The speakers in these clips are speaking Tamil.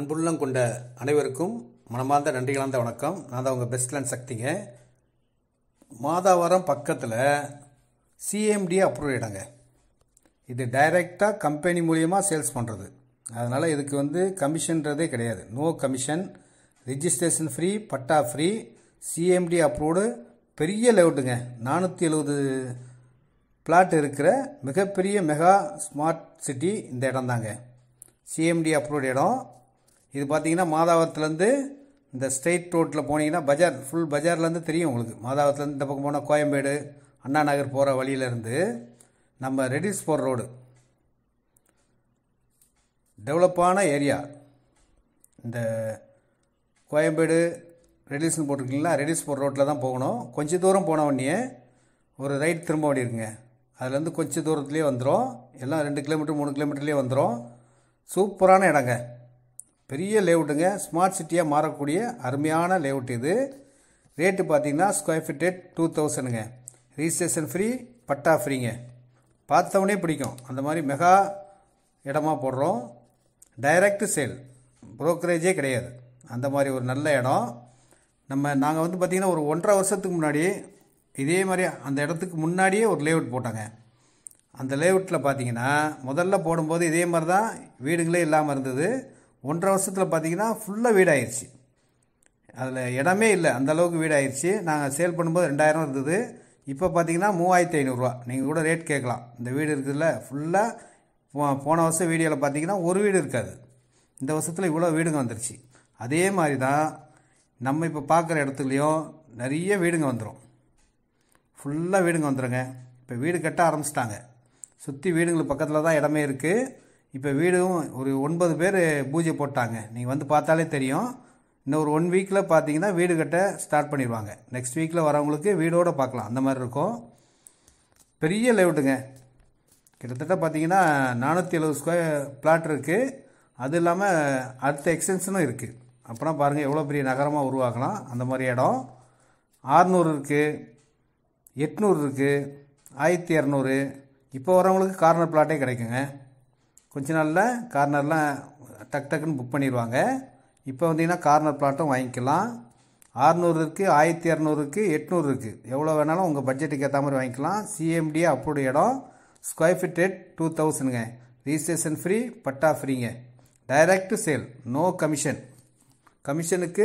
அன்புள்ளம் கொண்ட அனைவருக்கும் மனமார்ந்த நன்றி கலந்த வணக்கம் நான் தான் உங்கள் பெஸ்ட் லேண்ட் சக்திங்க மாதாவரம் பக்கத்தில் சிஎம்டி அப்ரூவ் இடங்க இது டைரெக்டாக கம்பெனி மூலியமாக சேல்ஸ் பண்ணுறது அதனால் இதுக்கு வந்து கமிஷன்றதே கிடையாது no commission registration free patta free CMD approved பெரிய லேவுட்டுங்க நானூற்றி எழுபது பிளாட் இருக்கிற மிகப்பெரிய மெகா ஸ்மார்ட் சிட்டி இந்த இடம் தாங்க சிஎம்டி அப்ரூவ்டு இடம் இது பார்த்தீங்கன்னா மாதாவரத்துலேருந்து இந்த ஸ்ட்ரெயிட் ரோட்டில் போனீங்கன்னா பஜார் ஃபுல் பஜார்லேருந்து தெரியும் உங்களுக்கு மாதாவரத்துலேருந்து இந்த பக்கம் போனால் கோயம்பேடு அண்ணா நகர் போகிற வழியிலேருந்து நம்ம ரெடிஸ் போகிற ரோடு டெவலப்பான ஏரியா இந்த கோயம்பேடு ரெடிஸ்னு போட்டிருக்கீங்களா ரெடிஸ் போகிற ரோட்டில் தான் போகணும் கொஞ்சம் தூரம் போன உடனே ஒரு ரைட் திரும்ப வேண்டி இருக்குங்க அதுலேருந்து கொஞ்சம் தூரத்துலேயே வந்துடும் எல்லாம் ரெண்டு கிலோமீட்டர் மூணு கிலோமீட்டர்லேயே வந்துடும் சூப்பரான இடங்க பெரிய லேவுட்டுங்க ஸ்மார்ட் சிட்டியாக மாறக்கூடிய அருமையான லேவுட் இது ரேட்டு பார்த்தீங்கன்னா ஸ்கொயர் ஃபீட் ரேட் டூ தௌசண்ட்ங்க ரிஜிஸ்ட்ரேஷன் ஃப்ரீ பட்டா ஃப்ரீங்க பார்த்தவொடனே பிடிக்கும் அந்த மாதிரி மெகா இடமா போடுறோம் டைரக்ட் சேல் புரோக்கரேஜே கிடையாது அந்த மாதிரி ஒரு நல்ல இடம் நம்ம நாங்கள் வந்து பார்த்திங்கன்னா ஒரு ஒன்றரை வருஷத்துக்கு முன்னாடி இதே மாதிரி அந்த இடத்துக்கு முன்னாடியே ஒரு லேஅவுட் போட்டாங்க அந்த லேஅவுட்டில் பார்த்தீங்கன்னா முதல்ல போடும்போது இதே மாதிரி தான் வீடுங்களே இல்லாமல் இருந்தது ஒன்றரை வருஷத்தில் பார்த்தீங்கன்னா ஃபுல்லாக வீடாயிருச்சு அதில் இடமே இல்லை அந்த அளவுக்கு வீடாயிருச்சு நாங்கள் சேல் பண்ணும்போது ரெண்டாயிரம் இருந்தது இப்போ பார்த்தீங்கன்னா மூவாயிரத்தி ஐநூறுரூவா நீங்கள் கூட ரேட் கேட்கலாம் இந்த வீடு இருக்குதுல்ல ஃபுல்லாக போன வருஷம் வீடியோவில் பார்த்தீங்கன்னா ஒரு வீடு இருக்காது இந்த வருஷத்தில் இவ்வளோ வீடுங்க வந்துருச்சு அதே மாதிரி தான் நம்ம இப்போ பார்க்குற இடத்துலையும் நிறைய வீடுங்க வந்துடும் ஃபுல்லாக வீடுங்க வந்துடுங்க இப்போ வீடு கட்ட ஆரம்பிச்சிட்டாங்க சுற்றி வீடுங்களுக்கு பக்கத்தில் தான் இடமே இருக்குது இப்போ வீடும் ஒரு ஒன்பது பேர் பூஜை போட்டாங்க நீங்கள் வந்து பார்த்தாலே தெரியும் இன்னும் ஒரு ஒன் வீக்கில் பார்த்தீங்கன்னா வீடு கட்ட ஸ்டார்ட் பண்ணிடுவாங்க நெக்ஸ்ட் வீக்கில் வரவங்களுக்கு வீடோடு பார்க்கலாம் அந்த மாதிரி இருக்கும் பெரிய லேவுட்டுங்க கிட்டத்தட்ட பார்த்தீங்கன்னா நானூற்றி எழுபது ஸ்கொயர் பிளாட் இருக்குது அது இல்லாமல் அடுத்த எக்ஸ்டென்ஷனும் இருக்குது அப்புறம் பாருங்கள் எவ்வளோ பெரிய நகரமாக உருவாக்கலாம் அந்த மாதிரி இடம் ஆறுநூறு இருக்குது எட்நூறு இருக்குது ஆயிரத்தி இரநூறு இப்போ வரவங்களுக்கு கார்னர் பிளாட்டே கிடைக்குங்க கொஞ்ச நாளில் கார்னர்லாம் டக் டக்குன்னு புக் பண்ணிடுவாங்க இப்போ வந்தீங்கன்னா கார்னர் பிளாட்டும் வாங்கிக்கலாம் ஆறுநூறு இருக்குது ஆயிரத்தி இரநூறுக்கு எட்நூறு இருக்குது எவ்வளோ வேணாலும் உங்கள் பட்ஜெட்டுக்கு ஏற்ற மாதிரி வாங்கிக்கலாம் சிஎம்டி அப்ரூவ்டு இடம் ஸ்கொயர் ஃபீட் ரேட் டூ தௌசண்ட்ங்க ரிஜிஸ்ட்ரேஷன் ஃப்ரீ பட்டா ஃப்ரீங்க டைரக்ட் சேல் நோ கமிஷன் கமிஷனுக்கு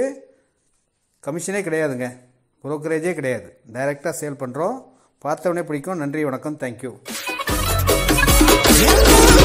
கமிஷனே கிடையாதுங்க புரோக்கரேஜே கிடையாது டைரெக்டாக சேல் பண்ணுறோம் பார்த்தவொடனே பிடிக்கும் நன்றி வணக்கம் தேங்க்யூ